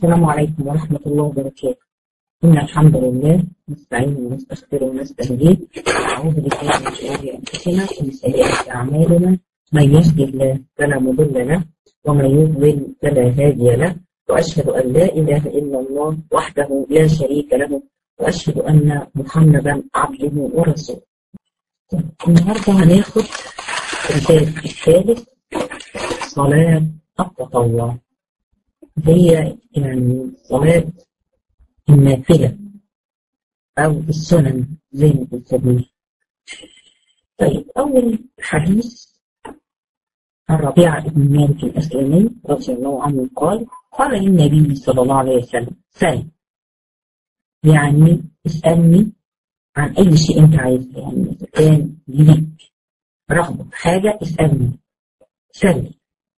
السلام عليكم ورحمة الله وبركاته إن الحمد لله نستعين ونستغفر ونستهديه أعوذ بالله من شرور أنفسنا ومن سيئات أعمالنا من يهد الله فلا مضل له ومن يضلل فلا هادي له وأشهد أن لا إله إلا الله وحده لا شريك له وأشهد أن محمدا عبده ورسوله النهارده هناخد الباب الثالث صلاة التطوع هي يعني صلاة النافلة أو السنن زي ما بنسميه طيب أول حديث عن ربيعة بن مالك الأسلمي رضي الله عنه قال قال للنبي صلى الله عليه وسلم سل يعني اسألني عن أي شيء أنت عايزه يعني إذا كان ليك رغبة في حاجة اسألني سل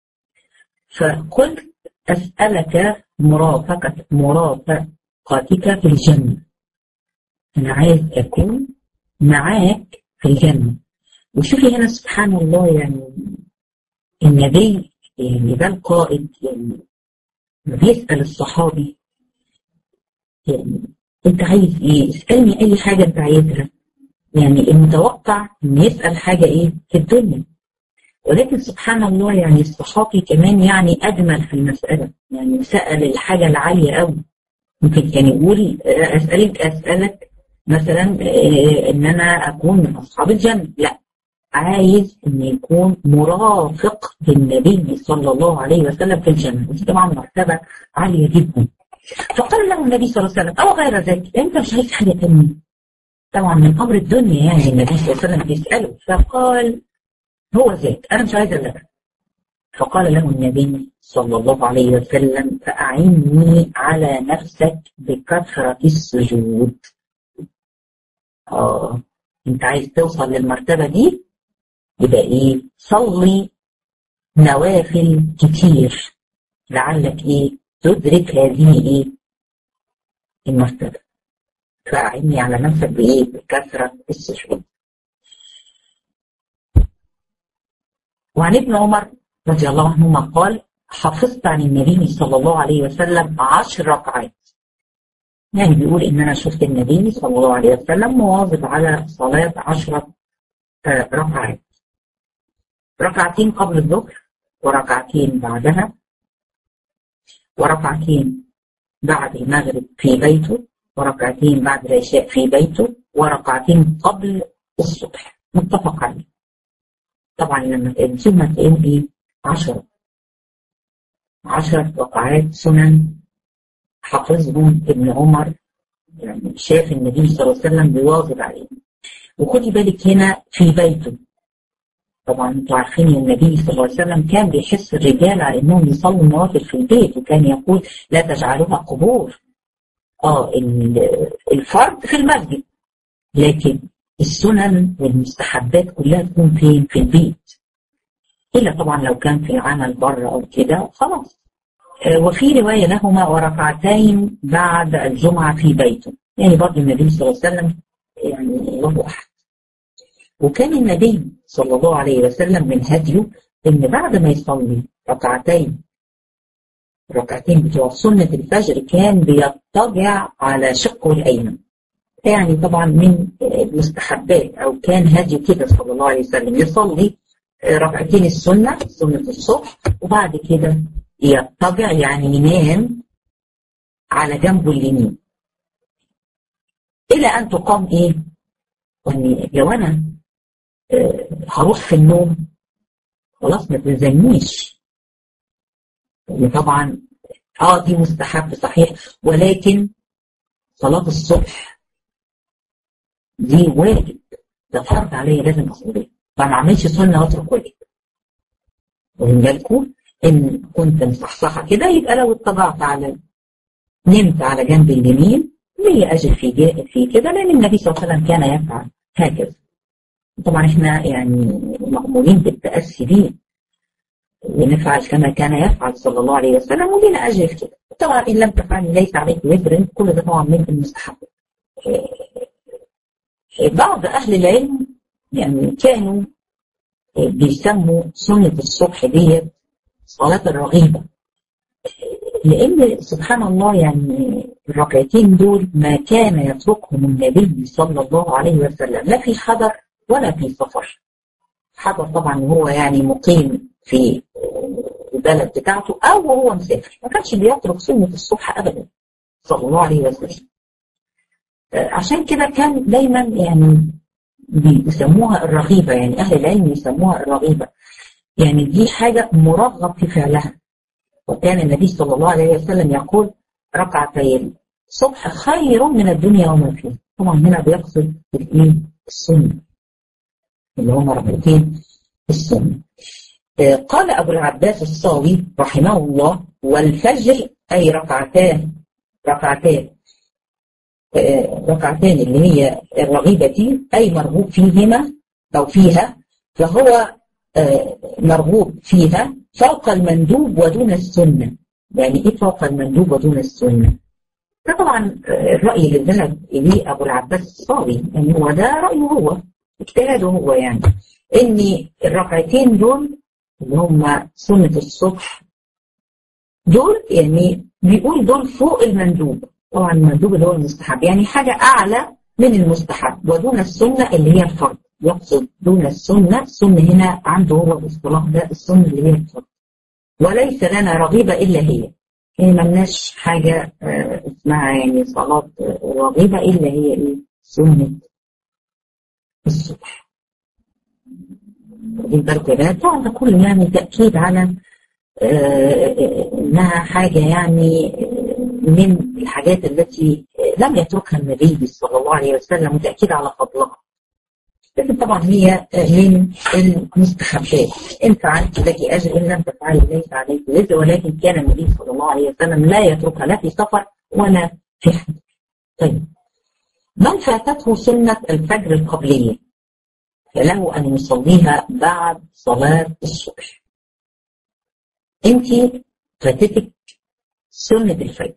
فقلت أسألك مرافقة مرافقتك في الجنة أنا عايز أكون معاك في الجنة وشوفي هنا سبحان الله يعني النبي يعني ده القائد يعني بيسأل الصحابي يعني أنت عايز إيه؟ اسألني أي حاجة أنت عايزها يعني المتوقع إن يسأل حاجة إيه في الدنيا ولكن سبحان الله يعني الصحابي كمان يعني أجمل في المسألة يعني سأل الحاجة العالية أوي ممكن كان يقول أسألك أسألك مثلا إن أنا أكون من أصحاب الجنة لا عايز إن يكون مرافق للنبي صلى الله عليه وسلم في الجنة ودي طبعا مرتبة عالية جدا فقال له النبي صلى الله عليه وسلم أو غير ذلك أنت مش عايز حاجة تانية طبعا من أمر الدنيا يعني النبي صلى الله عليه وسلم بيسأله فقال هو ذاك أنا مش عايز إلا فقال له النبي صلى الله عليه وسلم فأعني على نفسك بكثرة السجود آه أنت عايز توصل للمرتبة دي يبقى إيه صلي نوافل كتير لعلك إيه تدرك هذه إيه المرتبة فأعني على نفسك بإيه بكثرة السجود وعن ابن عمر رضي الله عنهما قال حفظت عن النبي صلى الله عليه وسلم عشر ركعات يعني بيقول ان انا شفت النبي صلى الله عليه وسلم مواظب على صلاة عشرة ركعات ركعتين قبل الظهر وركعتين بعدها وركعتين بعد المغرب في بيته وركعتين بعد العشاء في بيته وركعتين قبل الصبح متفق عليه طبعا لما تقسم هتلاقيهم ايه؟ 10 10 ركعات سنن حافظهم ابن عمر يعني شاف النبي صلى الله عليه وسلم بيواظب عليهم وخدي بالك هنا في بيته طبعا انتوا عارفين ان النبي صلى الله عليه وسلم كان بيحس الرجال على انهم يصلوا النوافل في البيت وكان يقول لا تجعلوها قبور اه الفرد في المسجد لكن السنن والمستحبات كلها تكون فين في البيت إلا طبعا لو كان في عمل بره أو كده خلاص وفي رواية لهما وركعتين بعد الجمعة في بيته يعني برضه النبي صلى الله عليه وسلم يعني له أحد وكان النبي صلى الله عليه وسلم من هديه إن بعد ما يصلي ركعتين ركعتين بتوع سنة الفجر كان بيضطجع على شقه الأيمن يعني طبعا من المستحبات او كان هادي كده صلى الله عليه وسلم يصلي ركعتين السنه سنه الصبح وبعد كده يضطجع يعني ينام على جنبه اليمين الى ان تقام ايه؟ يعني لو انا هروح في النوم خلاص ما تلزمنيش طبعا اه دي مستحب صحيح ولكن صلاه الصبح دي واجب ده فرض عليا لازم اصلي فما اعملش سنه واترك واجب واخدين بالكم ان كنت مصحصحه كده يبقى لو اتبعت على نمت على جنب اليمين لي اجر في جاء في كده لان النبي صلى الله عليه وسلم كان يفعل هكذا طبعا احنا يعني مأمورين بالتأسي بيه ونفعل كما كان يفعل صلى الله عليه وسلم ولنا اجر في كده طبعا ان لم تفعل ليس عليك وزر كل ده طبعا من المستحب بعض أهل العلم يعني كانوا بيسموا سنة الصبح ديت صلاة الرغيبة لأن سبحان الله يعني الركعتين دول ما كان يتركهم النبي صلى الله عليه وسلم لا في حضر ولا في سفر حضر طبعا وهو يعني مقيم في البلد بتاعته أو وهو مسافر ما كانش بيترك سنة الصبح أبدا صلى الله عليه وسلم عشان كده كان دايما يعني بيسموها الرغيبة يعني أهل العلم يسموها الرغيبة يعني دي حاجة مرغب في فعلها وكان النبي صلى الله عليه وسلم يقول ركعتي الصبح خير من الدنيا وما فيها طبعا هنا بيقصد الايه السنة اللي هم ركعتين السنة قال أبو العباس الصاوي رحمه الله والفجر أي ركعتان ركعتان ركعتان اللي هي الرغيبة دي أي مرغوب فيهما أو فيها فهو مرغوب فيها فوق المندوب ودون السنة يعني إيه فوق المندوب ودون السنة ده طبعا الرأي اللي ذهب إليه أبو العباس الصاوي يعني هو ده رأيه هو اجتهاده هو يعني إن الركعتين دول اللي هم سنة الصبح دول يعني بيقول دول فوق المندوب طبعا المندوب اللي هو المستحب يعني حاجة أعلى من المستحب ودون السنة اللي هي الفرض يقصد دون السنة السنة هنا عنده هو الاصطلاح ده السنة اللي هي الفرض وليس لنا رغيبة إلا هي يعني ملناش حاجة اسمها يعني صلاة رغيبة إلا هي إيه سنة الصبح واخدين بالكم يا بنات طبعا ده كله يعني تأكيد على إنها حاجة يعني من الحاجات التي لم يتركها النبي صلى الله عليه وسلم وتأكيد على فضلها لكن طبعا هي من المستحبات إن فعلت لك أجر إن لم تفعل ليس عليك وزر ولكن كان النبي صلى الله عليه وسلم لا يتركها لا في سفر ولا في حد طيب من فاتته سنة الفجر القبلية فله أن يصليها بعد صلاة الصبح أنت فاتتك سنة الفجر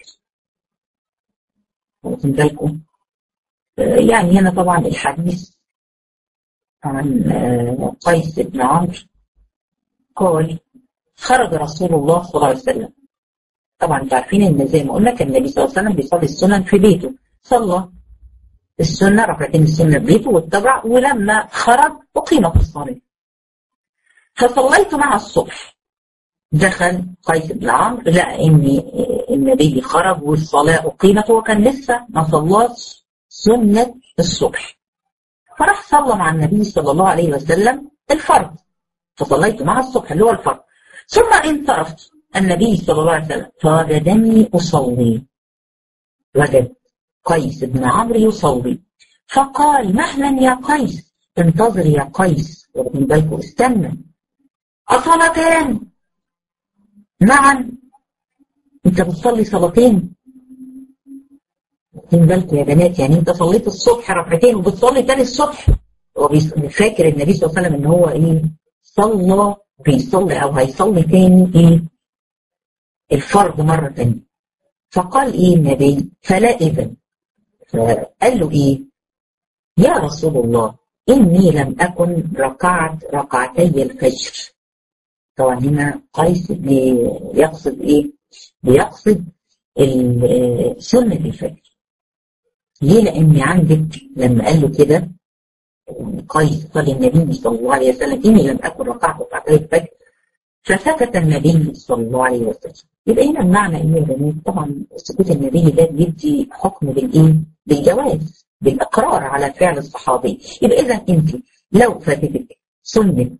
واخدين بالكم يعني هنا طبعا الحديث عن قيس بن عمرو قال خرج رسول الله صلى الله عليه وسلم طبعا انتوا عارفين ان زي ما قلنا كان النبي صلى الله عليه وسلم بيصلي السنن في بيته صلى السنه ركعتين السنه في بيته واتبع ولما خرج اقيمت الصلاه فصليت مع الصبح دخل قيس بن عمرو لقى ان النبي خرج والصلاه اقيمت وكان لسه ما صلاش سنه الصبح فراح صلى مع النبي صلى الله عليه وسلم الفرض فصليت مع الصبح اللي هو الفرض ثم انصرفت النبي صلى الله عليه وسلم فوجدني اصلي وجد قيس بن عمرو يصلي فقال مهلا يا قيس انتظر يا قيس واخدين بالكم استنى أصلتان نعم انت بتصلي صلاتين واخدين بالكم يا بنات يعني انت صليت الصبح ركعتين وبتصلي تاني الصبح هو فاكر النبي صلى الله عليه وسلم ان هو ايه صلى بيصلي او هيصلي تاني ايه الفرض مرة تانية فقال ايه النبي فلا اذن فقال له ايه يا رسول الله اني لم اكن ركعت ركعتي الفجر طبعا هنا قيس بيقصد ايه بيقصد سنة الفجر ليه لان عندك لما قال له كده قيس قال النبي صلى الله عليه وسلم اني لم اكن ركعت ركعتي الفجر فسكت النبي صلى الله عليه وسلم يبقى هنا المعنى ايه يا بنات طبعا سكوت النبي ده بيدي حكم بالايه بالجواز بالاقرار على فعل الصحابي يبقى اذا انت لو فاتتك سنه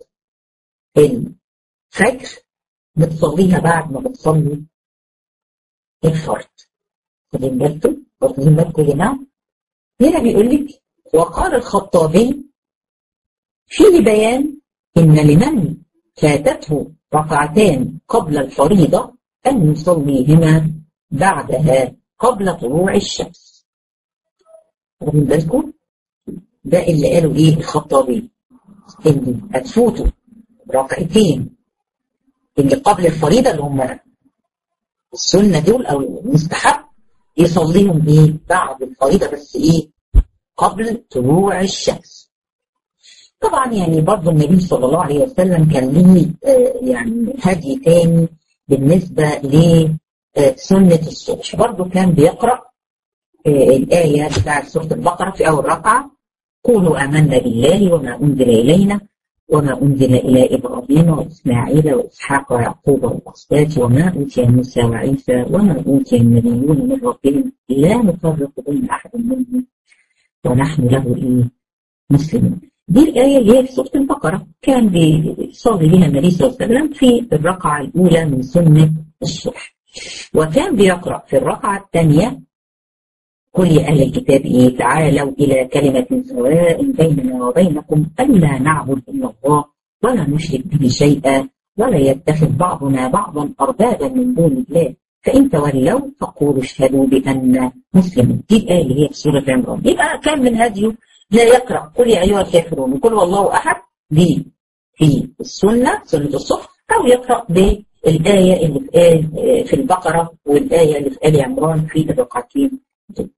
الفجر بتصليها بعد ما بتصلي الفرض واخدين بالكم واخدين بالكم يا جماعه هنا بيقول لك وقال الخطابي فيه بيان ان لمن فاتته ركعتان قبل الفريضة أن يصليهما بعدها قبل طلوع الشمس واخدين بالكم ده اللي قالوا ايه الخطابي اللي هتفوتوا ركعتين اللي قبل الفريضة اللي هم السنة دول أو المستحب يصليهم ايه بعد الفريضة بس ايه قبل طلوع الشمس طبعا يعني برضه النبي صلى الله عليه وسلم كان ليه يعني هدي تاني بالنسبة ل سنة الصبح برضه كان بيقرأ الآية بتاعت سورة البقرة في أول ركعة قولوا آمنا بالله وما أنزل إلينا وما أنزل إلى إبراهيم وإسماعيل وإسحاق ويعقوب والأسباط وما أوتي موسى وعيسى وما أوتي النبيون من ربهم لا نفرق بين أحد منهم ونحن له إيه مسلمون دي الآية اللي هي في سورة البقرة كان بيصلي بها النبي صلى الله عليه وسلم في الركعة الأولى من سنة الصبح وكان بيقرأ في الركعة الثانية قل يا أهل الكتاب إيه تعالوا إلى كلمة سواء بيننا وبينكم ألا نعبد إلا الله ولا نشرك به شيئا ولا يتخذ بعضنا بعضا أربابا من دون الله فإن تولوا فقولوا اشهدوا بأن مسلمون دي الآية اللي هي في سورة عمران يبقى كان من هديه لا يقرأ قل يا أيها الكافرون وقل والله أحد دي في السنة سنة الصبح أو يقرأ بالآية اللي في آية في البقرة والآية اللي في آل عمران في الركعتين دول.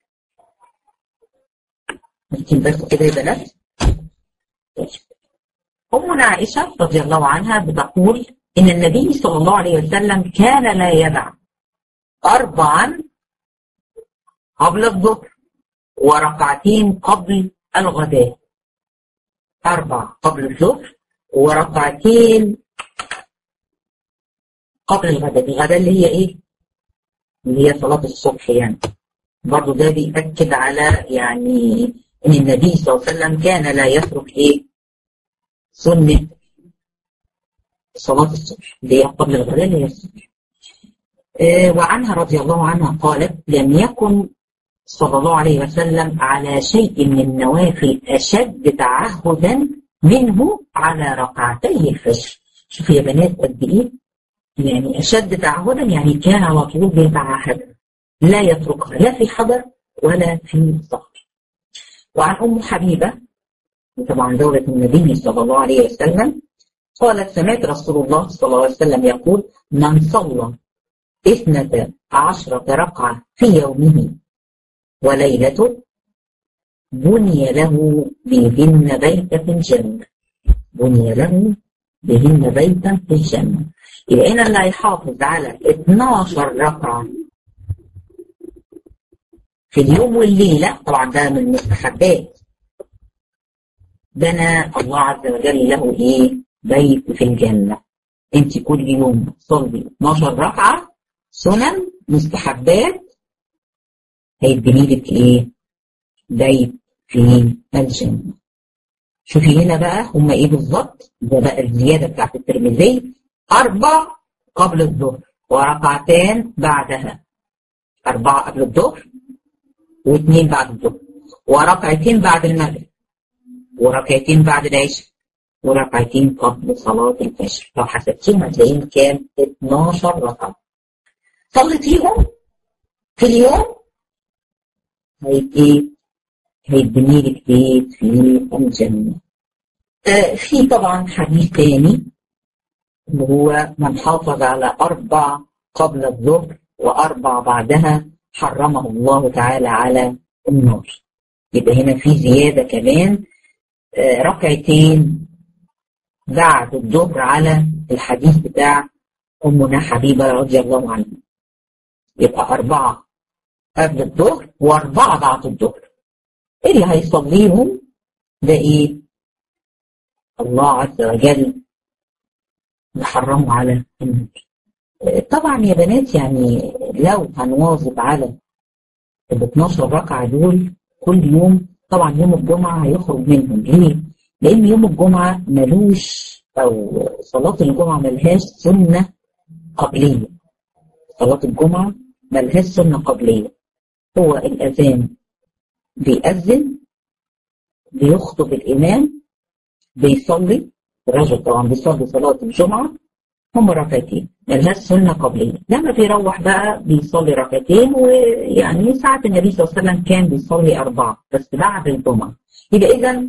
ممكن بس كده يا بنات أمنا عائشة رضي الله عنها بتقول إن النبي صلى الله عليه وسلم كان لا يدع أربعا قبل الظهر وركعتين قبل الغداء أربع قبل الظهر وركعتين قبل الغداء الغداء اللي هي إيه؟ اللي هي صلاة الصبح يعني برضه ده بيأكد على يعني إن النبي صلى الله عليه وسلم كان لا يترك إيه؟ سنة صلاة الصبح اللي هي قبل الغداء اللي هي الصبح. آه وعنها رضي الله عنها قالت لم يكن صلى الله عليه وسلم على شيء من النوافل أشد تعهدا منه على ركعتي الفجر شوفوا يا بنات قد إيه يعني أشد تعهدا يعني كان على طول بيتعهد لا يتركها لا في حضر ولا في سفر وعن أم حبيبة طبعا دولة النبي صلى الله عليه وسلم قالت سمعت رسول الله صلى الله عليه وسلم يقول من صلى اثنتا عشرة ركعة في يومه وليلته بني له بهن بيتا في الجنة بني له بهن بيتا في الجنة يبقى هنا اللي هيحافظ على 12 ركعة في اليوم والليلة طبعا ده من المستحبات بنى الله عز وجل له ايه بيت في الجنة انت كل يوم تصلي 12 ركعة سنن مستحبات هيتبني لك ايه بيت في الجنة شوفي هنا بقى هما ايه بالظبط ده بقى الزيادة بتاعت الترمذي أربع قبل الظهر وركعتان بعدها أربعة قبل الظهر واثنين بعد الظهر وركعتين بعد المغرب وركعتين بعد العشاء وركعتين قبل صلاة الفجر لو حسبتيهم هتلاقيهم كام 12 ركعة صليتيهم في اليوم هيت ايه هيتبني لك بيت في الجنة آه في طبعا حديث تاني اللي هو من حافظ على أربع قبل الظهر وأربع بعدها حرمه الله تعالى على النار يبقى هنا في زيادة كمان آه ركعتين بعد الظهر على الحديث بتاع أمنا حبيبة رضي الله عنها يبقى أربعة قبل الظهر وأربعة بعد الظهر اللي هيصليهم ده إيه؟ الله عز وجل محرمه على النار طبعا يا بنات يعني لو هنواظب على ال 12 ركعة دول كل يوم طبعا يوم الجمعة هيخرج منهم ليه؟ لأن يوم الجمعة ملوش أو صلاة الجمعة ملهاش سنة قبلية صلاة الجمعة ملهاش سنة قبلية هو الأذان بيأذن بيخطب الإمام بيصلي الرجل طبعا بيصلي صلاة الجمعة هم ركعتين ملهاش سنة قبلية لما بيروح بقى بيصلي ركعتين ويعني ساعة النبي صلى الله عليه وسلم كان بيصلي أربعة بس بعد الجمعة يبقى إذا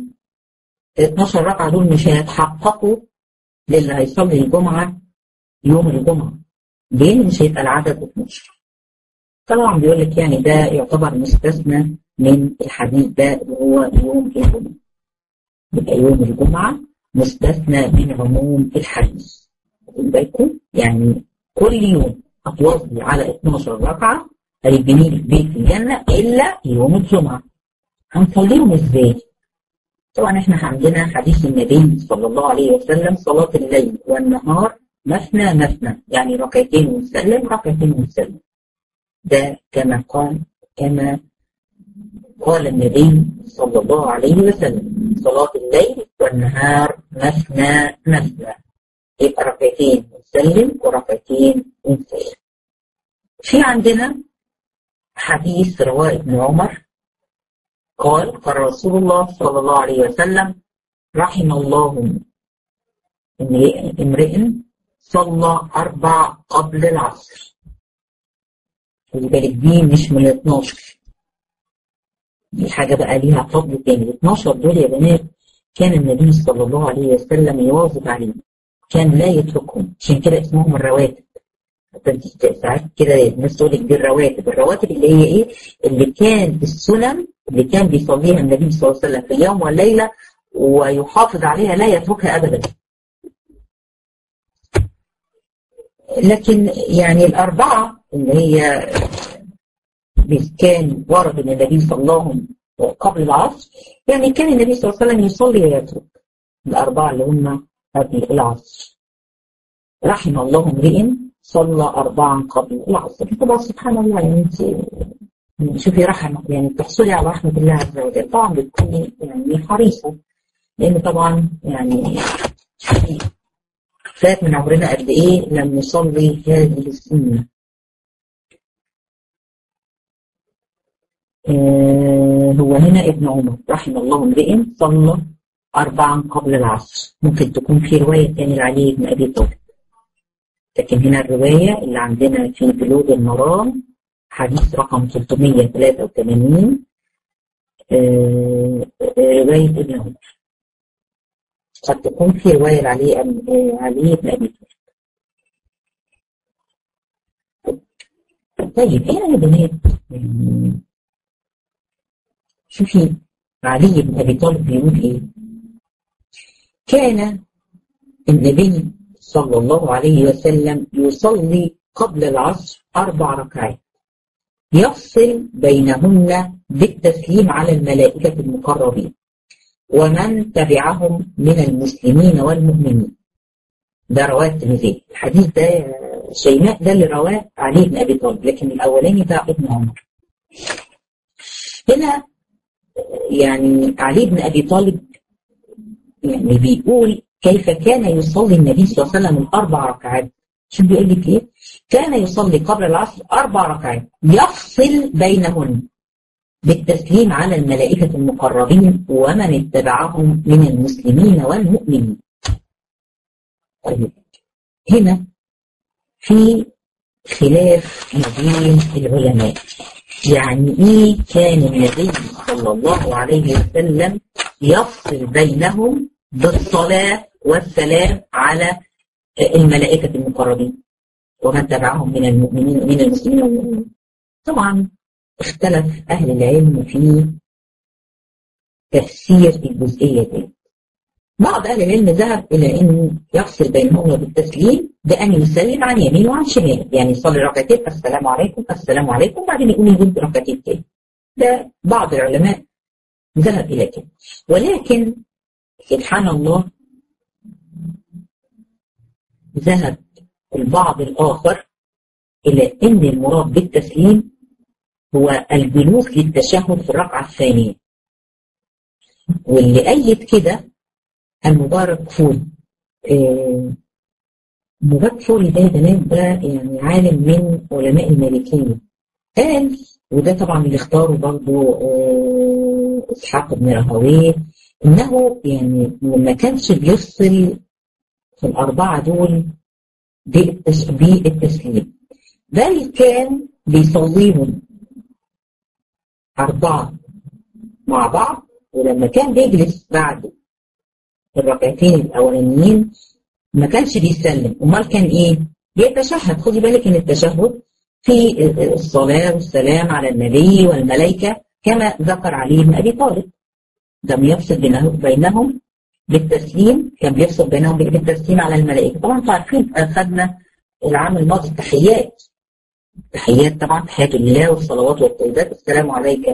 12 ركعة دول مش هيتحققوا للي هيصلي الجمعة يوم الجمعة ليه مش هيبقى العدد 12 طبعا بيقول لك يعني ده يعتبر مستثنى من الحديث ده اللي هو يوم الجمعة يبقى يوم الجمعة مستثنى من عموم الحديث بالكم يعني كل يوم هتواظبي على 12 ركعة هيبني لك بيت في الجنة إلا يوم الجمعة هنصليهم إزاي؟ طبعا احنا عندنا حديث النبي صلى الله عليه وسلم صلاة الليل والنهار مثنى مثنى يعني ركعتين ونسلم ركعتين ونسلم ده كما قال كما قال النبي صلى الله عليه وسلم صلاة الليل والنهار مثنى مثنى يبقى ركعتين ونسلم وركعتين ونسلم في عندنا حديث رواه ابن عمر قال قال رسول الله صلى الله عليه وسلم رحم الله امرئ صلى أربع قبل العصر خلي بالك دي مش من ال 12 دي حاجة بقى ليها فضل تاني ال 12 دول يا بنات كان النبي صلى الله عليه وسلم يواظب عليهم كان لا يتركهم عشان كده اسمهم الرواتب ساعات كده الناس تقول لك دي الرواتب الرواتب اللي هي ايه اللي كان السنن اللي كان بيصليها النبي صلى الله عليه وسلم في اليوم والليله ويحافظ عليها لا يتركها ابدا لكن يعني الاربعه اللي هي كان ورد من النبي صلى الله عليه وسلم قبل العصر يعني كان النبي صلى الله عليه وسلم يصلي ويترك الاربعه اللي هم قبل العصر رحم الله امرئ صلى أربعا قبل العصر طبعا سبحان الله يعني انت شوفي رحمة يعني تحصلي على رحمة الله عز وجل طبعا بتكوني يعني حريصة لأن طبعا يعني فات من عمرنا قد إيه لم نصلي هذه السنة آه هو هنا ابن عمر رحم الله امرئ صلى أربعا قبل العصر ممكن تكون في رواية تاني لعلي بن أبي طالب لكن هنا الرواية اللي عندنا في بلوغ المرام حديث رقم 383 رواية ابن عمر قد تكون في رواية علي علي بن أبي طالب طيب هنا يا بنات شوفي علي بن أبي طالب بيقول إيه كان النبي صلى الله عليه وسلم يصلي قبل العصر أربع ركعات يفصل بينهن بالتسليم على الملائكة المقربين ومن تبعهم من المسلمين والمؤمنين ده رواه الترمذي الحديث ده شيماء ده اللي رواه علي بن ابي طالب لكن الاولاني ده ابن عمر هنا يعني علي بن ابي طالب يعني بيقول كيف كان يصلي النبي صلى الله عليه وسلم الاربع ركعات شو بيقول لك ايه كان يصلي قبل العصر اربع ركعات يفصل بينهن بالتسليم على الملائكة المقربين ومن اتبعهم من المسلمين والمؤمنين طيب هنا في خلاف ما بين العلماء يعني ايه كان النبي صلى الله عليه وسلم يفصل بينهم بالصلاة والسلام على الملائكة المقربين ومن تبعهم من المؤمنين من المسلمين والمؤمنين طبعا اختلف أهل العلم في تفسير الجزئية دي بعض أهل العلم ذهب إلى أن يفصل بينهما بالتسليم بأن يسلم عن يمين وعن شمال يعني يصلي ركعتين السلام عليكم السلام عليكم بعدين يقوم يجيب ركعتين تاني ده بعض العلماء ذهب إلى كده ولكن سبحان الله ذهب البعض الآخر إلى أن المراد بالتسليم هو الجلوس للتشهد في الركعة الثانية واللي أيد كده المبارك فوري آه مبارك فوري ده بنات ده يعني عالم من علماء المالكية قال وده طبعا اللي اختاره برضه آه اسحاق بن راهويه انه يعني ما كانش بيفصل في الاربعه دول بالتسليم بل كان بيصليهم أربعة مع بعض ولما كان بيجلس بعد الركعتين الأولانيين ما كانش بيسلم أمال كان إيه؟ بيتشهد خدي بالك إن التشهد في الصلاة والسلام على النبي والملائكة كما ذكر علي بن أبي طالب ده بيفصل بينهم بالتسليم كان بيفصل بينهم بالتسليم على الملائكة طبعا انتوا عارفين أخذنا العام الماضي التحيات تحيات طبعا تحيات الله والصلوات والطيبات السلام عليك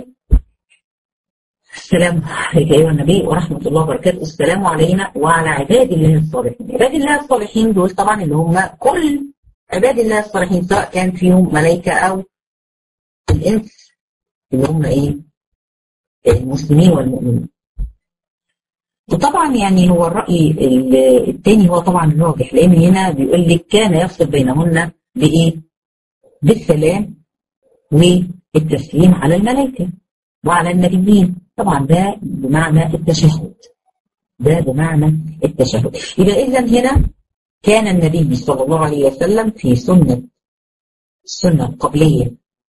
السلام عليك أيها النبي ورحمة الله وبركاته السلام علينا وعلى عباد الله الصالحين عباد الله الصالحين دول طبعا اللي هم كل عباد الله الصالحين سواء كان فيهم ملائكة أو الإنس اللي هم إيه المسلمين والمؤمنين وطبعا يعني هو الرأي الثاني هو طبعا الراجح لأن هنا بيقول لك كان يفصل بينهن بإيه؟ بالسلام والتسليم على الملائكة وعلى النبيين طبعا ده بمعنى التشهد ده بمعنى التشهد يبقى إذا هنا كان النبي صلى الله عليه وسلم في سنة السنة القبلية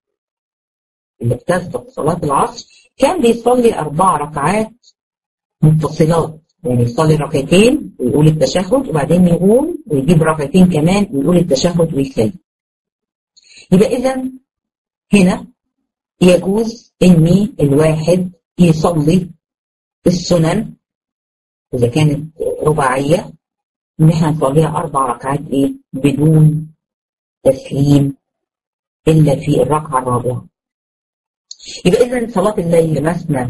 اللي بتسبق صلاة العصر كان بيصلي أربع ركعات متصلات يعني يصلي ركعتين ويقول التشهد وبعدين يقوم ويجيب ركعتين كمان ويقول التشهد ويسلم يبقى إذا هنا يجوز إن الواحد يصلي السنن إذا كانت رباعية إن احنا نصليها أربع ركعات إيه بدون تسليم إلا في الركعة الرابعة يبقى إذا صلاة الليل مثنى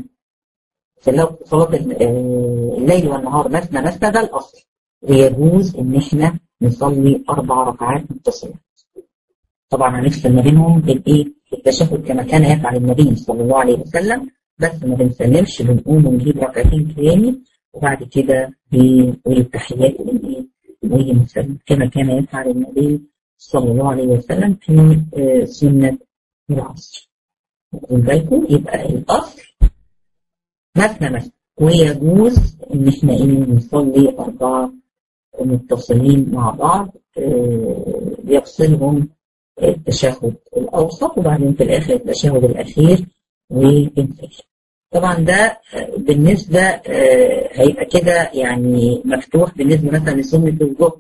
صلاة الليل والنهار مثنى مثنى ده الأصل ويجوز إن إحنا نصلي أربع ركعات متصلة طبعا هنفصل ما بينهم بالإيه؟ التشهد كما كان يفعل النبي صلى الله عليه وسلم بس ما بنسلمش بنقوم ونجيب ركعتين تاني وبعد كده بنقول التحيات والإيه؟ ونسلم كما كان يفعل النبي صلى الله عليه وسلم في سنة العصر. واخدين بالكم يبقى الأصل مثنى مثنى ويجوز ان احنا ايه نصلي اربعه متصلين مع بعض يفصلهم التشهد الاوسط وبعدين في الاخر التشهد الاخير وينفصل طبعا ده بالنسبه هيبقى كده يعني مفتوح بالنسبه مثلا لسنه الظهر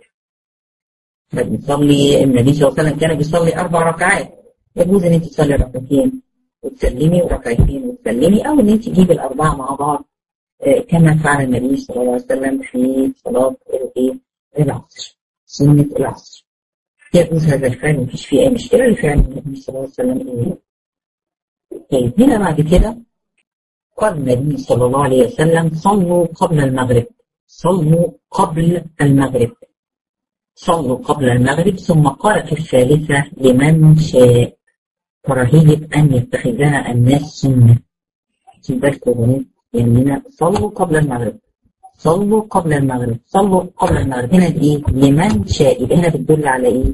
بنصلي النبي صلى الله عليه وسلم كان بيصلي اربع ركعات يجوز ان انت تصلي ركعتين وتسلمي وركعتين وتسلمي او ان انت تجيبي الاربعه مع بعض كما فعل النبي صلى الله عليه وسلم في صلاه الايه العصر سنه العصر يجوز هذا الفعل مفيش فيه اي مشكله لفعل النبي صلى الله عليه وسلم إيه. طيب هنا بعد كده قال النبي صلى الله عليه وسلم صلوا قبل المغرب صلوا قبل المغرب صلوا قبل المغرب ثم قال في الثالثة لمن شاء كراهية أن يتخذها الناس سنة في بالكم يعني صلوا قبل المغرب صلوا قبل المغرب صلوا قبل المغرب هنا دي ايه لمن شاء يبقى هنا بتدل على ايه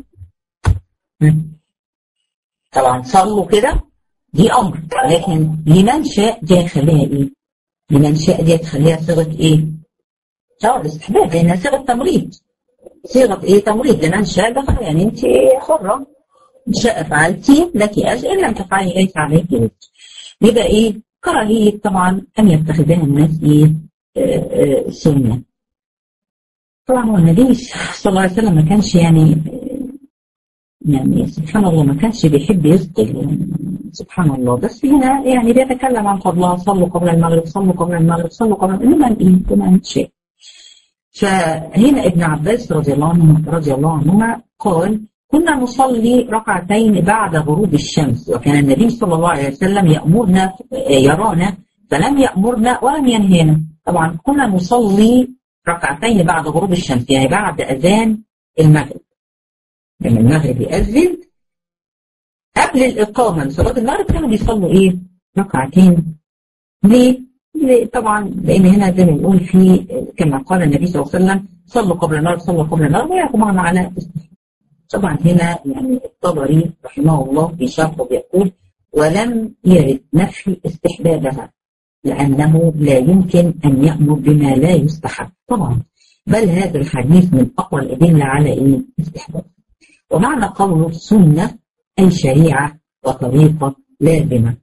طبعا صلوا كده دي امر لكن لمن شاء دي هيخليها ايه لمن شاء دي هتخليها صيغه ايه صيغه الاستحباب لانها صيغه تمريض صيغه ايه تمريض لمن شاء ده يعني انت حره شاء فعلتي لك أجر إن لم تفعلي ليس عليك وجه يبقى إيه كراهية طبعا أن يتخذها الناس إيه آه آه سنة طبعا هو النبي صلى الله عليه وسلم ما كانش يعني يعني سبحان الله ما كانش بيحب يثقل يعني سبحان الله بس هنا يعني بيتكلم عن فضلها صلوا قبل المغرب صلوا قبل المغرب صلوا قبل انما ايه كما شيء فهنا ابن عباس رضي الله عنه رضي الله عنهما قال كنا نصلي ركعتين بعد غروب الشمس وكان النبي صلى الله عليه وسلم يأمرنا يرانا فلم يأمرنا ولم ينهينا طبعا كنا نصلي ركعتين بعد غروب الشمس يعني بعد أذان المغرب لما المغرب يأذن قبل الإقامة لصلاة المغرب كانوا بيصلوا إيه؟ ركعتين ليه؟ طبعا لأن هنا زي ما بنقول في كما قال النبي صلى الله عليه وسلم صلوا قبل المغرب صلوا قبل المغرب ويعقبون على طبعا هنا يعني الطبري رحمه الله في شرحه بيقول ولم يرد نفي استحبابها لأنه لا يمكن أن يأمر بما لا يستحب طبعا بل هذا الحديث من أقوى الأدلة على إيه استحباب ومعنى قوله سنة أي شريعة وطريقة لازمة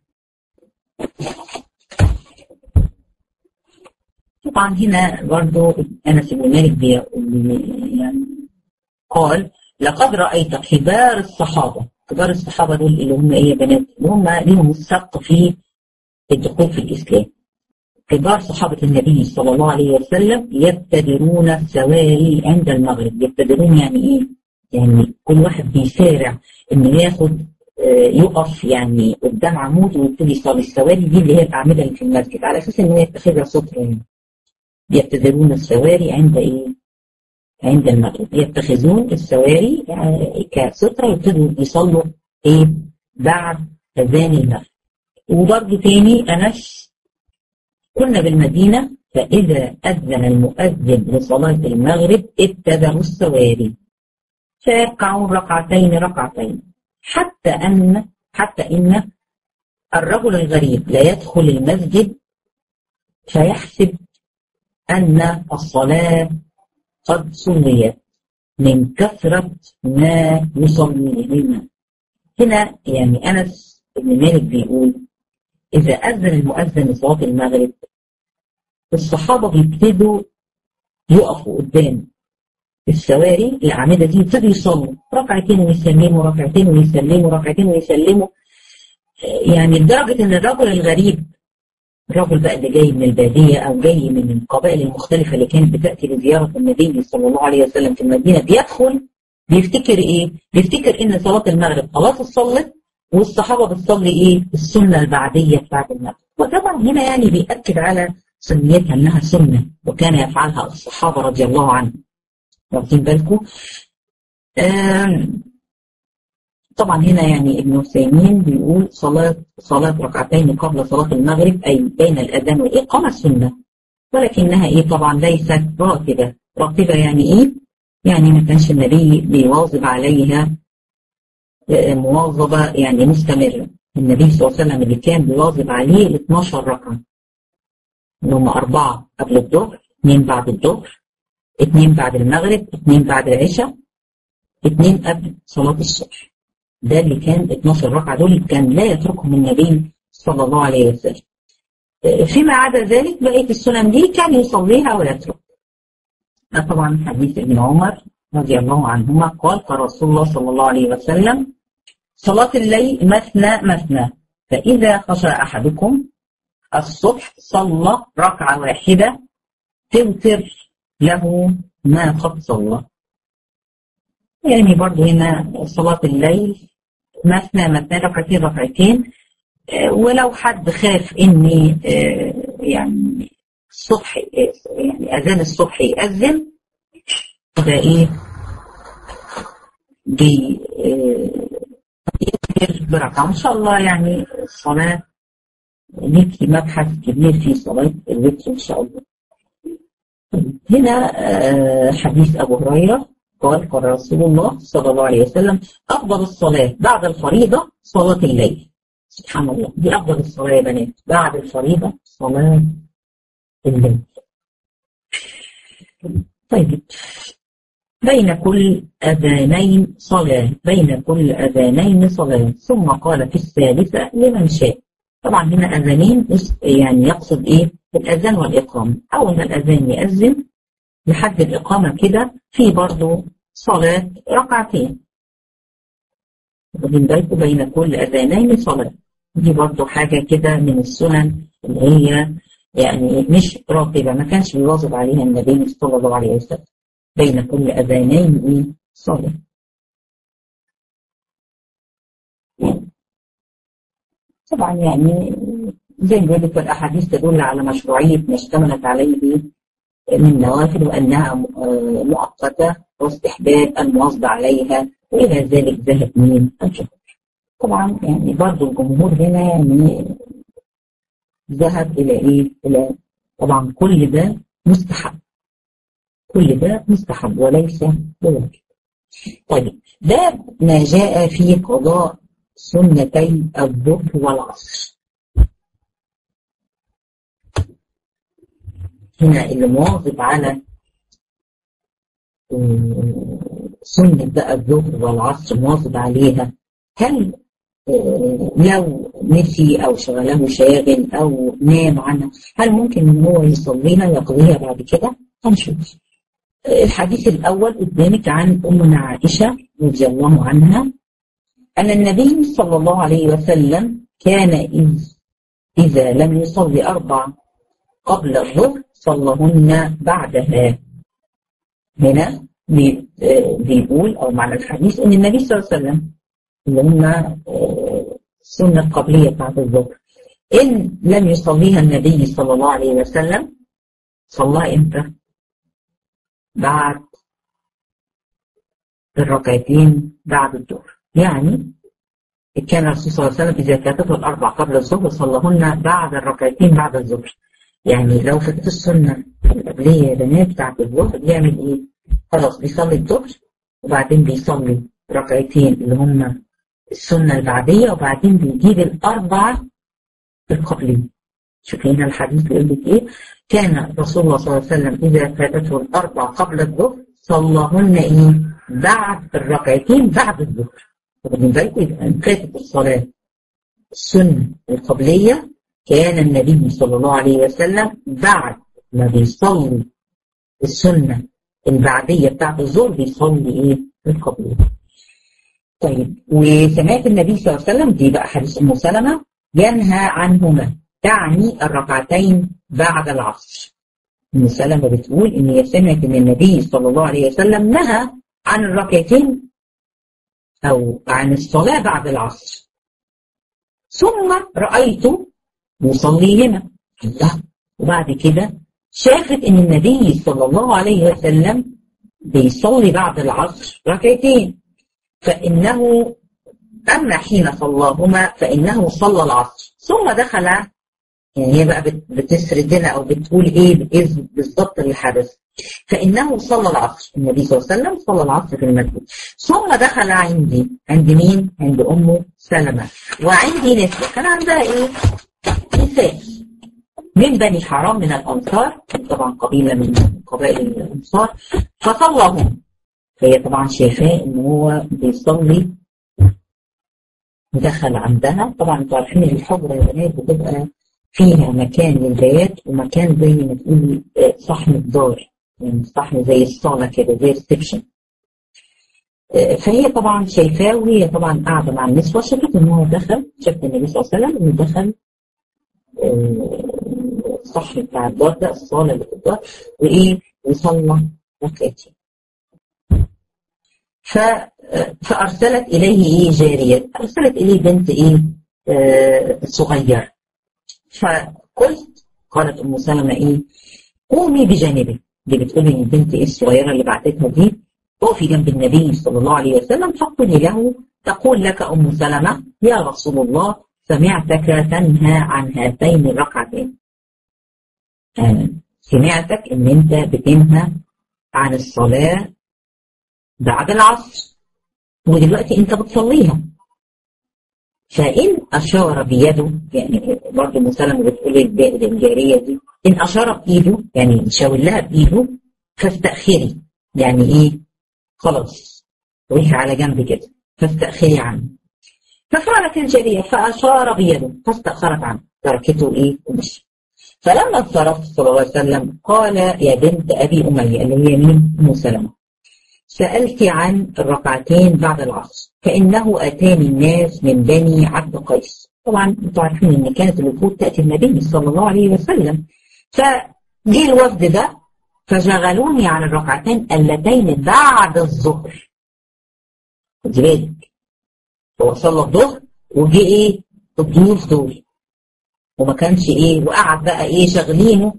طبعا هنا برضو أنس بن مالك يعني قال لقد رأيت كبار الصحابة كبار الصحابة دول اللي هم ايه يا بنات اللي هم ليهم السبق في الدخول في الإسلام كبار صحابة النبي صلى الله عليه وسلم يبتدرون السواري عند المغرب يبتدرون يعني ايه يعني كل واحد بيسارع انه ياخد يقف يعني قدام عمود ويبتدي يصلي السواري دي اللي هي الأعمدة اللي في المسجد على أساس إن هي يتخذها ستر يعني يبتذلون السواري عند إيه؟ عند المغرب يتخذون السواري يعني كسترة ويبتدوا يصلوا إيه؟ بعد أذان المغرب وبرضه تاني أنس كنا بالمدينة فإذا أذن المؤذن لصلاة المغرب اتبعوا السواري فيركعون ركعتين ركعتين حتى أن حتى إن الرجل الغريب لا يدخل المسجد فيحسب أن الصلاة قد صليت من كثرة ما يصلي هنا يعني أنس بن مالك بيقول إذا أذن المؤذن لصلاة المغرب الصحابة بيبتدوا يقفوا قدام السواري الأعمدة دي يبتدوا يصلوا ركعتين ويسلموا ركعتين ويسلموا ركعتين ويسلموا يعني لدرجة إن الرجل الغريب الرجل بقى اللي جاي من البادية أو جاي من القبائل المختلفة اللي كانت بتأتي لزيارة النبي صلى الله عليه وسلم في المدينة بيدخل بيفتكر إيه؟ بيفتكر إن صلاة المغرب خلاص اتصلت والصحابة بتصلي إيه؟ السنة البعدية بتاعت المغرب وطبعا هنا يعني بيأكد على سنيتها إنها سنة وكان يفعلها الصحابة رضي الله عنهم واخدين بالكم طبعا هنا يعني ابن عثيمين بيقول صلاة صلاة ركعتين قبل صلاة المغرب أي بين الأذان والإقامة سنة ولكنها إيه طبعا ليست راتبة راتبة يعني إيه؟ يعني ما كانش النبي بيواظب عليها مواظبة يعني مستمرة النبي صلى الله عليه وسلم اللي كان بيواظب عليه ال 12 ركعة اللي هم أربعة قبل الظهر اثنين بعد الظهر اثنين بعد المغرب اثنين بعد العشاء اثنين قبل صلاة الصبح ده اللي كان 12 ركعة دول كان لا يتركهم النبي صلى الله عليه وسلم فيما عدا ذلك بقية السنن دي كان يصليها ويترك ده طبعا حديث ابن عمر رضي الله عنهما قال قال رسول الله صلى الله عليه وسلم صلاة الليل مثنى مثنى فإذا خشى أحدكم الصبح صلى ركعة واحدة توتر له ما قد صلى يعني برضو هنا صلاة الليل مثنى مثنى ركعتين ركعتين ولو حد خاف ان يعني الصبح يعني اذان الصبح يأذن ده ايه بي يذكر بركعة ان شاء الله يعني الصلاة ليكي مبحث كبير في صلاة الوتر ان شاء الله هنا حديث ابو هريره قال قال رسول الله صلى الله عليه وسلم أفضل الصلاة بعد الفريضة صلاة الليل سبحان الله دي أفضل الصلاة يا بنات بعد الفريضة صلاة الليل طيب بين كل أذانين صلاة بين كل أذانين صلاة ثم قال في الثالثة لمن شاء طبعا هنا أذانين يعني يقصد إيه الأذان والإقامة أول ما الأذان يأذن لحد الإقامة كده في برضه صلاة ركعتين واخدين بالكم بين كل أذانين صلاة دي برضه حاجة كده من السنن اللي هي يعني مش راتبة ما كانش بيواظب عليها النبي صلى الله عليه وسلم بين كل أذانين صلاة طبعا يعني زي ما قلت الأحاديث تدل على مشروعية ما اشتملت عليه من نوافل وأنها مؤقتة واستحباب المواظبة عليها وإلى ذلك ذهب مين الجمهور طبعا يعني برضه الجمهور هنا يعني ذهب إلى إيه؟ إلى طبعا كل ده مستحب كل ده مستحب وليس بواجب طيب ده ما جاء في قضاء سنتي الظهر والعصر هنا اللي مواظب على سنة بقى الظهر والعصر مواظب عليها هل لو نسي أو شغله شاغل أو نام عنها هل ممكن إن هو يصليها يقضيها بعد كده؟ هنشوف. الحديث الأول قدامك عن أمنا عائشة رضي الله عنها أن النبي صلى الله عليه وسلم كان إذ إذا لم يصلي أربع قبل الظهر صلهن بعدها هنا بيقول أو معنى الحديث أن النبي صلى الله عليه وسلم اللي هم السنة القبلية بتاعت الظهر إن لم يصليها النبي صلى الله عليه وسلم صلاها إمتى؟ بعد الركعتين بعد الظهر يعني كان الرسول صلى الله عليه وسلم إذا فاتته الأربع قبل الظهر صلىهن بعد الركعتين بعد الظهر يعني لو فاتت السنة القبلية يا بنات بتاعت الظهر بيعمل إيه؟ خلاص بيصلي الظهر وبعدين بيصلي ركعتين اللي هم السنة البعدية وبعدين بيجيب الأربع القبلية شوف هنا الحديث بيقول لك إيه؟ كان رسول الله صلى الله عليه وسلم إذا فاتته الأربع قبل الظهر صلاهن إيه؟ بعد الركعتين بعد الظهر واخدين بالكم يبقى فاتت الصلاة السنة القبلية كان النبي صلى الله عليه وسلم بعد ما بيصلي السنة البعدية بتاعت الظهر بيصلي ايه القبلية طيب وسمعت النبي صلى الله عليه وسلم دي بقى حديث ام سلمة ينهى عنهما تعني الركعتين بعد العصر ام سلمة بتقول ان هي سمعت ان النبي صلى الله عليه وسلم نهى عن الركعتين أو عن الصلاة بعد العصر ثم رأيته يصليهما الله وبعد كده شافت ان النبي صلى الله عليه وسلم بيصلي بعد العصر ركعتين فإنه أما حين صلاهما فإنه صلى العصر ثم دخل يعني هي بقى بتسرد لنا أو بتقول إيه بإذن بالضبط اللي حدث فإنه صلى العصر النبي صلى الله عليه وسلم صلى العصر في المسجد ثم دخل عندي عند مين؟ عند أم سلمة وعندي نسوة كان عندها إيه؟ نساء من بني حرام من الأنصار طبعا قبيلة من قبائل الأنصار فصلىهم فهي طبعا شايفاه إن هو بيصلي دخل عندها طبعا انتوا عارفين الحجرة يا بنات بتبقى فيها مكان للبيات ومكان زي ما تقولي صحن الدار يعني صحن زي الصالة كده زي السكشن فهي طبعا شايفاه وهي طبعا قاعدة مع النسوة شافت ان هو دخل شافت النبي صلى الله عليه وسلم انه دخل الصحن بتاع الدار ده الصالة اللي في الدار وايه وصلى ركعتين ف فأرسلت إليه إيه جارية أرسلت إليه بنت إيه آه صغير فقلت قالت أم سلمة إيه قومي بجانبي دي بتقول لي البنت إيه الصغيرة اللي بعتتها دي اقفي جنب النبي صلى الله عليه وسلم فقولي له تقول لك أم سلمة يا رسول الله سمعتك تنهى عن هاتين الركعتين آه سمعتك إن أنت بتنهى عن الصلاة بعد العصر ودلوقتي انت بتصليها فإن أشار بيده يعني برضه مسلم بتقول للجارية دي إن أشار بإيده يعني شاور لها بإيده فاستأخري يعني إيه خلاص روحي على جنب كده فاستأخري عنه ففعلت الجارية فأشار بيده فاستأخرت عنه تركته إيه ومشي فلما انصرف صلى الله عليه وسلم قال يا بنت أبي أمية اللي هي مين؟ أم سلمة سألت عن الركعتين بعد العصر فإنه أتاني الناس من بني عبد قيس طبعا انتوا عارفين ان كانت الوفود تأتي النبي صلى الله عليه وسلم فجي الوفد ده فشغلوني عن الركعتين اللتين بعد الظهر خدي بالك هو صلى الظهر وجي ايه الضيوف دول وما كانش ايه وقعد بقى ايه شغلينه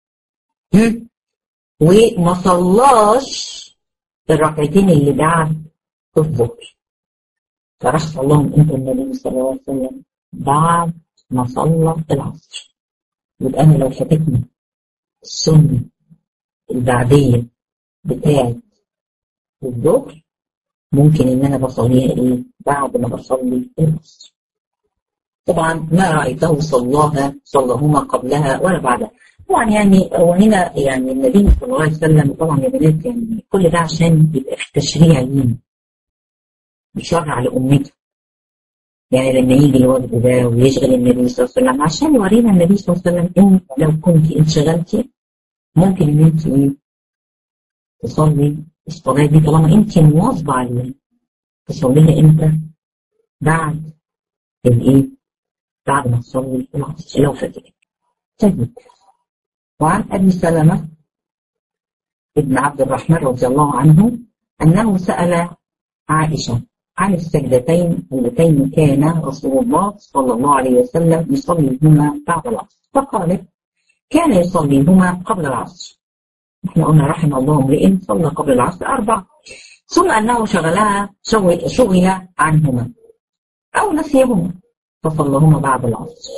وما صلاش الركعتين اللي بعد الظهر فراح صلاهم انت النبي صلى الله عليه وسلم بعد ما صلى العصر يبقى انا لو فاتتني السنه البعديه بتاعت الظهر ممكن ان انا بصليها ايه بعد ما بصلي العصر طبعا ما رايته صلاها صلاهما قبلها ولا بعدها طبعا يعني وهنا يعني النبي صلى الله عليه وسلم طبعا يا بنات يعني كل ده عشان يبقى في تشريع لينا بيشرع لأمته يعني لما يجي الوفد ده ويشغل النبي صلى الله عليه وسلم عشان يورينا النبي صلى الله عليه وسلم ان لو كنت انشغلتي ممكن ان انت ايه تصلي الصلاه دي طالما انت مواظبه عليها تصليها امتى؟ بعد الايه؟ بعد ما تصلي العصر لو فاتتك. طيب وعن أبي سلمة ابن عبد الرحمن رضي الله عنه أنه سأل عائشة عن السجدتين اللتين كان رسول الله صلى الله عليه وسلم يصليهما بعد العصر فقالت كان يصليهما قبل العصر احنا قلنا رحم الله امرئ صلى قبل العصر أربع ثم أنه شغلها شغل عنهما أو نسيهما فصلهما بعد العصر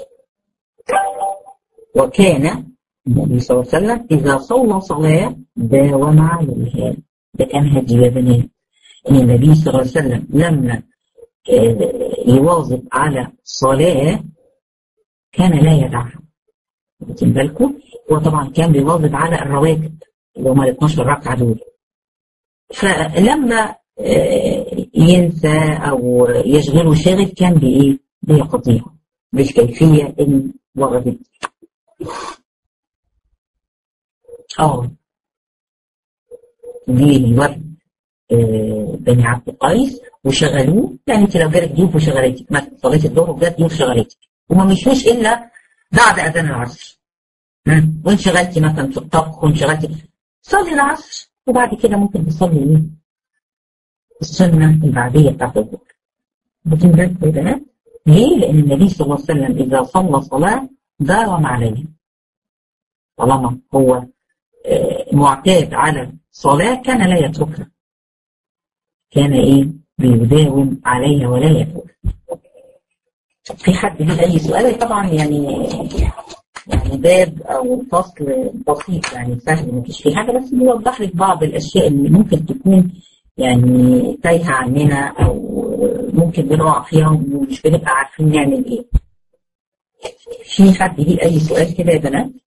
وكان النبي صلى الله عليه وسلم إذا صلى صلاة داوم عليها ده كان هدي يا بنات إن النبي صلى الله عليه وسلم لما يواظب على صلاة كان لا يدعها واخدين بالكم وطبعا كان بيواظب على الرواتب اللي هم ال 12 ركعة دول فلما ينسى أو يشغله شاغل كان بإيه؟ بيقضيها بالكيفية اللي وردت اه دي الورد بني عبد القيس وشغلوه يعني انت لو جالك ضيوف وشغلتك مثلا صليت الظهر وجات ضيوف شغلتك وما مشوش الا بعد اذان العصر وانشغلتي مثلا في الطبخ وانشغلتي صلي العصر وبعد كده ممكن تصلي ايه؟ السنه البعديه بتاعت الظهر واخدين بالكم يا بنات؟ ليه؟ لان النبي صلى الله عليه وسلم اذا صلى صلاه داوم عليها طالما هو معتاد على صلاة كان لا يتركها كان ايه بيداوم عليها ولا يتركها في حد ليه اي سؤال طبعا يعني يعني باب او فصل بسيط يعني سهل مفيش فيه حاجه بس بيوضح لك بعض الاشياء اللي ممكن تكون يعني تايهه عننا او ممكن بنقع فيها ومش بنبقى عارفين نعمل ايه في حد ليه اي سؤال كده يا بنات